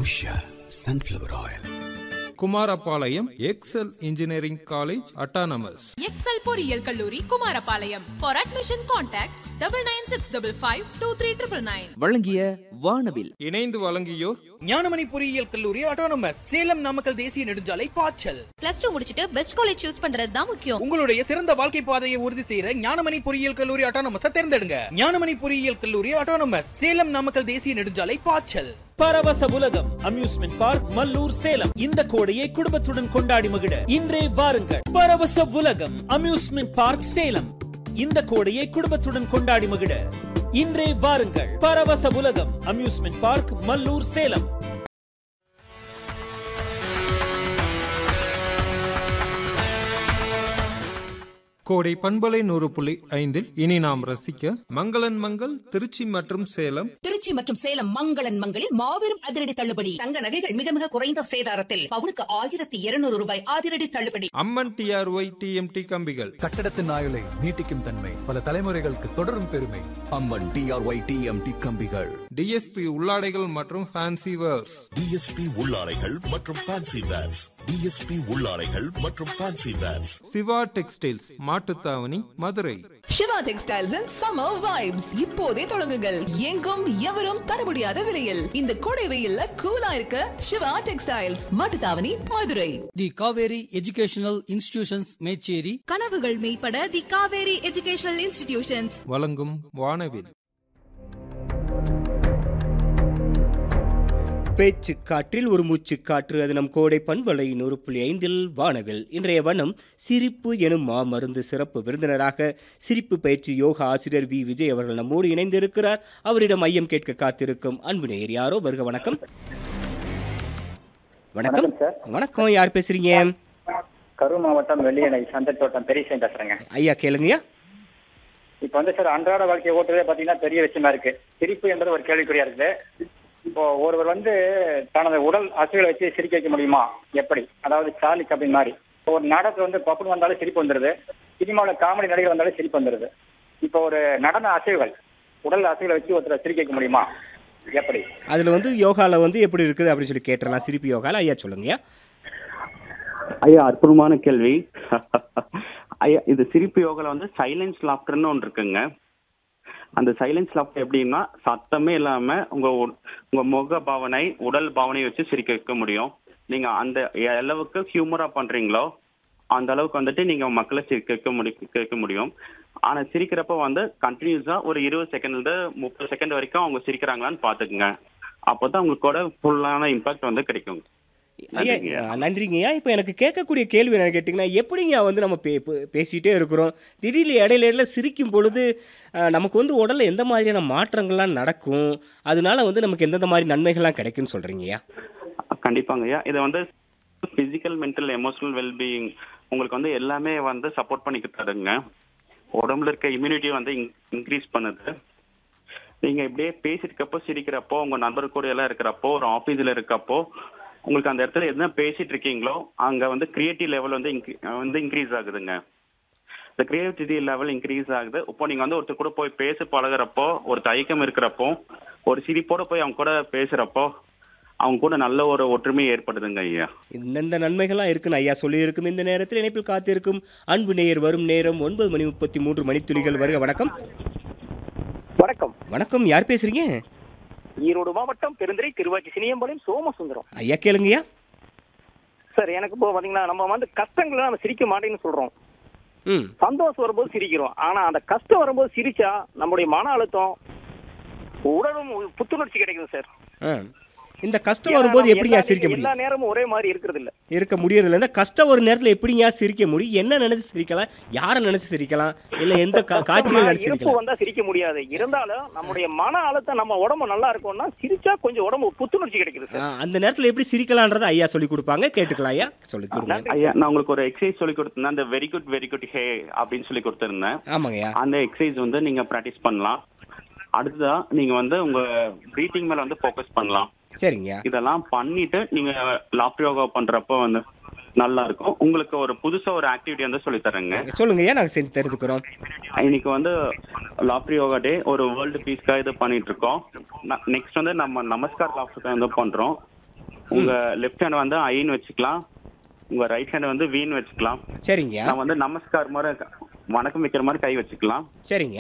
Usha sunflower oil Kumarapalayam Excel engineering college autonomous Excel பொறியியல் கல்லூரி Kumarapalayam for admission contact double nine six double five two three triple nine வழங்கிய வானவில் இணைந்து வழங்கியோர் ஞானமணி பொறியியல் கல்லூரி ஆட்டோனமஸ் சேலம் நாமக்கல் தேசிய நெடுஞ்சாலை பாய்ச்சல் பிளஸ் டூ முடிச்சிட்டு பெஸ்ட் காலேஜ் சூஸ் பண்றது தான் முக்கியம் உங்களுடைய சிறந்த வாழ்க்கை பாதையை உறுதி செய்யற ஞானமணி பொறியியல் கல்லூரி ஆட்டோனமஸ் தேர்ந்தெடுங்க ஞானமணி பொறியியல் கல்லூரி ஆட்டோனமஸ் சேலம் நாமக்கல் தேசிய நெடுஞ்சாலை பாய்ச்சல் பரவச உலகம் அம்யூஸ்மெண்ட் பார்க் மல்லூர் சேலம் இந்த கோடையை குடும்பத்துடன் கொண்டாடி மகிழ இன்றே வாருங்கள் பரவச உலகம் அம்யூஸ்மெண்ட் பார்க் சேலம் இந்த கோடையை குடும்பத்துடன் கொண்டாடி மகிழ இன்றே வாருங்கள் பரவச உலகம் அம்யூஸ்மெண்ட் பார்க் மல்லூர் சேலம் கோடை பண்பலை நூறு புள்ளி ஐந்தில் இனி நாம் ரசிக்க மங்களன் மங்கள் திருச்சி மற்றும் சேலம் திருச்சி மற்றும் சேலம் மங்களன் மங்களில் மாபெரும் அதிரடி தள்ளுபடி தங்க நகைகள் மிக மிக குறைந்த சேதாரத்தில் பவுனுக்கு ஆயிரத்தி இருநூறு ரூபாய் அதிரடி தள்ளுபடி அம்மன் டிஆர்ஒய் டிஎம்டி கம்பிகள் கட்டடத்தின் ஆயுளை நீட்டிக்கும் தன்மை பல தலைமுறைகளுக்கு தொடரும் பெருமை அம்மன் டிஆர்ஒய் டிஎம்டி கம்பிகள் டிஎஸ்பி உள்ளாடைகள் மற்றும் ஃபேன்சி வேர்ஸ் டிஎஸ்பி உள்ளாடைகள் மற்றும் ஃபேன்சி வேர்ஸ் டிஎஸ்பி உள்ளாடைகள் மற்றும் fancy wears Siva textiles Mattuthavani Madurai Siva textiles and summer vibes இப்போதே தொடங்குங்கள் எங்கும் எவரும் தர முடியாத விலையில் இந்த கோடை வெயில்ல கூலா இருக்க Siva textiles Mattuthavani Madurai the Kaveri educational institutions Mecheri கனவுகள் மெய்ப்பட தி காவேரி எஜுகேஷனல் இன்ஸ்டிடியூஷன்ஸ் வழங்கும் வானவில் பேச்சு காற்றில் ஒரு மூச்சு காற்று அது நம் கோடை பண்பலை நூறு புள்ளி ஐந்தில் வானவில் இன்றைய வண்ணம் சிரிப்பு எனும் மா மருந்து சிறப்பு விருந்தினராக சிரிப்பு பயிற்சி யோகா ஆசிரியர் வி விஜய் அவர்கள் நம்மோடு இணைந்திருக்கிறார் அவரிடம் ஐயம் கேட்க காத்திருக்கும் அன்பு நேயர் யாரோ வருக வணக்கம் வணக்கம் வணக்கம் யார் பேசுறீங்க கரூர் மாவட்டம் வெள்ளியணை சந்தத்தோட்டம் பெரியசன் பேசுறேங்க ஐயா கேளுங்கய்யா இப்ப வந்து சார் அன்றாட வாழ்க்கையை ஓட்டுறதே பாத்தீங்கன்னா பெரிய விஷயமா இருக்கு சிரிப்பு என்றது ஒரு கேள்விக்குறியா இருக்கு இப்போ ஒருவர் வந்து தனது உடல் அசைகளை வச்சு சிரிக்க வைக்க முடியுமா எப்படி அதாவது சார்லி கபின் மாதிரி இப்போ ஒரு நாடகத்துல வந்து பப்புன் வந்தாலும் சிரிப்பு வந்துருது சினிமாவில் காமெடி நடிகர் வந்தாலும் சிரிப்பு வந்துருது இப்போ ஒரு நடன அசைவுகள் உடல் அசைகளை வச்சு ஒருத்தரை சிரிக்க வைக்க முடியுமா எப்படி அதுல வந்து யோகால வந்து எப்படி இருக்குது அப்படின்னு சொல்லி கேட்டுறலாம் சிரிப்பு யோகால ஐயா சொல்லுங்கய்யா ஐயா அற்புதமான கேள்வி ஐயா இது சிரிப்பு யோகால வந்து சைலன்ஸ் லாஃப்டர்னு ஒன்று இருக்குங்க அந்த சைலன்ஸ் லாஃப்டர் எப்படின்னா சத்தமே இல்லாம உங்க உ- உங்க முக பாவனை உடல் பாவனை வச்சு சிரிக்க வைக்க முடியும் நீங்க அந்த அளவுக்கு ஹியூமரா பண்றீங்களோ அந்த அளவுக்கு வந்துட்டு நீங்க மக்களை சிரிக்க வைக்க முடியும் வைக்க முடியும் ஆனா சிரிக்கிறப்ப வந்து கண்டினியூஸா ஒரு இருபது செகண்ட்ல இருந்து முப்பது செகண்ட் வரைக்கும் அவங்க சிரிக்கிறாங்களான்னு பாத்துக்குங்க அப்பதான் உங்களுக்கு கூட ஃபுல்லான இம்பாக்ட் வந்து கிடைக்கும் ஐயா நன்றிங்கய்யா இப்போ எனக்கு கேட்கக்கூடிய கேள்வி என்ன கேட்டிங்கன்னா எப்படிங்க வந்து நம்ம பே பே- பேசிகிட்டே இருக்கிறோம் திடீர்னு இடையில இடையில சிரிக்கும் பொழுது அஹ், நமக்கு வந்து உடலில் எந்த மாதிரியான மாற்றங்கள்லாம் நடக்கும் அதனால வந்து நமக்கு எந்தெந்த மாதிரி நன்மைகள்லாம் கிடைக்கும்னு சொல்கிறீங்கய்யா கண்டிப்பாங்க ஐயா இது வந்து பிசிக்கல் மென்டல் எமோஷனல் வெல்பீயிங் உங்களுக்கு வந்து எல்லாமே வந்து சப்போர்ட் பண்ணிக்கிட்டு தருங்க உடம்புல இருக்க இம்யூனிட்டி வந்து இன்க்ரீஸ் பண்ணுது நீங்க இப்படியே பேசிட்டு சிரிக்கிறப்போ உங்க நண்பர் கூட எல்லாம் இருக்கிறப்போ ஒரு ஆபீஸ்ல இருக்கப்போ உங்களுக்கு அந்த இடத்துல என்ன பேசிட்டு இருக்கீங்களோ அங்க வந்து கிரியேட்டிவ் லெவல் வந்து incre- வந்து இன்க்ரீஸ் ஆகுதுங்க இந்த கிரியேட்டிவிட்டி லெவல் இன்க்ரீஸ் ஆகுது இப்போ நீங்க வந்து ஒருத்தர் கூட போய் பேச பழகுறப்போ ஒரு தயக்கம் இருக்கிறப்போ ஒரு சிரிப்போட போய் அவங்க கூட பேசுறப்போ அவங்க கூட நல்ல ஒரு ஒற்றுமை ஏற்படுதுங்க ஐயா இந்தந்த நன்மைகள்லாம் இருக்குன்னு ஐயா சொல்லியிருக்கும் இந்த நேரத்தில் இணைப்பில் காத்திருக்கும் அன்பு நேயர் வரும் நேரம் ஒன்பது மணி முப்பத்தி மூன்று மணித்துளிகள் வருக வணக்கம் வணக்கம் வணக்கம் யார் பேசுறீங்க ஈரோடு மாவட்டம் பெருந்துறை திருவாச்சி சினியம்பாளையம் சோமசுந்தரம் ஐயா கேளுங்கய்யா சார் எனக்கு இப்போ பாத்தீங்கன்னா நம்ம வந்து கஷ்டங்களை நம்ம சிரிக்க மாட்டேன்னு சொல்றோம் ம் சந்தோஷம் வரும்போது சிரிக்கிறோம் ஆனா அந்த கஷ்டம் வரும்போது சிரிச்சா நம்முடைய மன அழுத்தம் உடலும் புத்துணர்ச்சி கிடைக்குது சார் ஆ இந்த கஷ்டம் வரும்போது எப்படிங்க சிரிக்க எல்லா முடியும் நேரமும் ஒரே மாதிரி இருக்கிறது இல்ல இருக்க முடியறதில்ல இந்த கஷ்டம் ஒரு நேரத்தில் எப்படிங்க சிரிக்க முடியும் என்ன நினைச்சு சிரிக்கலாம் யாரை நினைச்சு சிரிக்கலாம் இல்ல எந்த கா- காட்சிகள் நினைச்சு இருப்பு சிரிக்கலாம் வந்தா சிரிக்க முடியாது இருந்தாலும் நம்முடைய மன அழுத்தம் நம்ம உடம்பு நல்லா இருக்கும்னா சிரிச்சா கொஞ்சம் உடம்பு புத்துணர்ச்சி கிடைக்குது ஆ, சார் அந்த நேரத்தில் எப்படி சிரிக்கலான்றதை ஐயா சொல்லி கொடுப்பாங்க கேட்டுக்கலாம் ஐயா சொல்லி கொடுங்க ஐயா நான் உங்களுக்கு ஒரு எக்ஸசைஸ் சொல்லி கொடுத்திருந்தேன் அந்த very good very good hey அப்படின்னு சொல்லி கொடுத்திருந்தேன் ஆமாங்கய்யா அந்த எக்ஸசைஸ் வந்து நீங்க பிராக்டிஸ் பண்ணலாம் அடுத்ததா நீங்க வந்து உங்க பிரீத்திங் மேல வந்து ஃபோக்கஸ் பண்ணலாம் சரிங்கய்யா இதெல்லாம் பண்ணிட்டு நீங்க லாஃப்ட் யோகா பண்றப்போ வந்து நல்லா இருக்கும் உங்களுக்கு ஒரு புதுசா ஒரு ஆக்டிவிட்டி வந்து சொல்லி தரேங்க சொல்லுங்க ஐயா நாங்கள் செஞ்சு தெரிஞ்சுக்கிறோம் இன்னைக்கு வந்து லாஃப்ட் யோகா டே ஒரு வேர்ல்டு பீஸ்க்காக இது பண்ணிட்டு இருக்கோம் நெக்ஸ்ட் வந்து நம்ம நமஸ்கார் லாஃப்ட் வந்து பண்றோம் உங்க லெஃப்ட் ஹேண்ட் வந்து ஐன்னு வச்சுக்கலாம் உங்க ரைட் ஹேண்ட் வந்து வீன்னு வச்சுக்கலாம் சரிங்க நான் வந்து நமஸ்கார் மாதிரி வணக்கம் வைக்கிற மாதிரி கை வச்சுக்கலாம் சரிங்க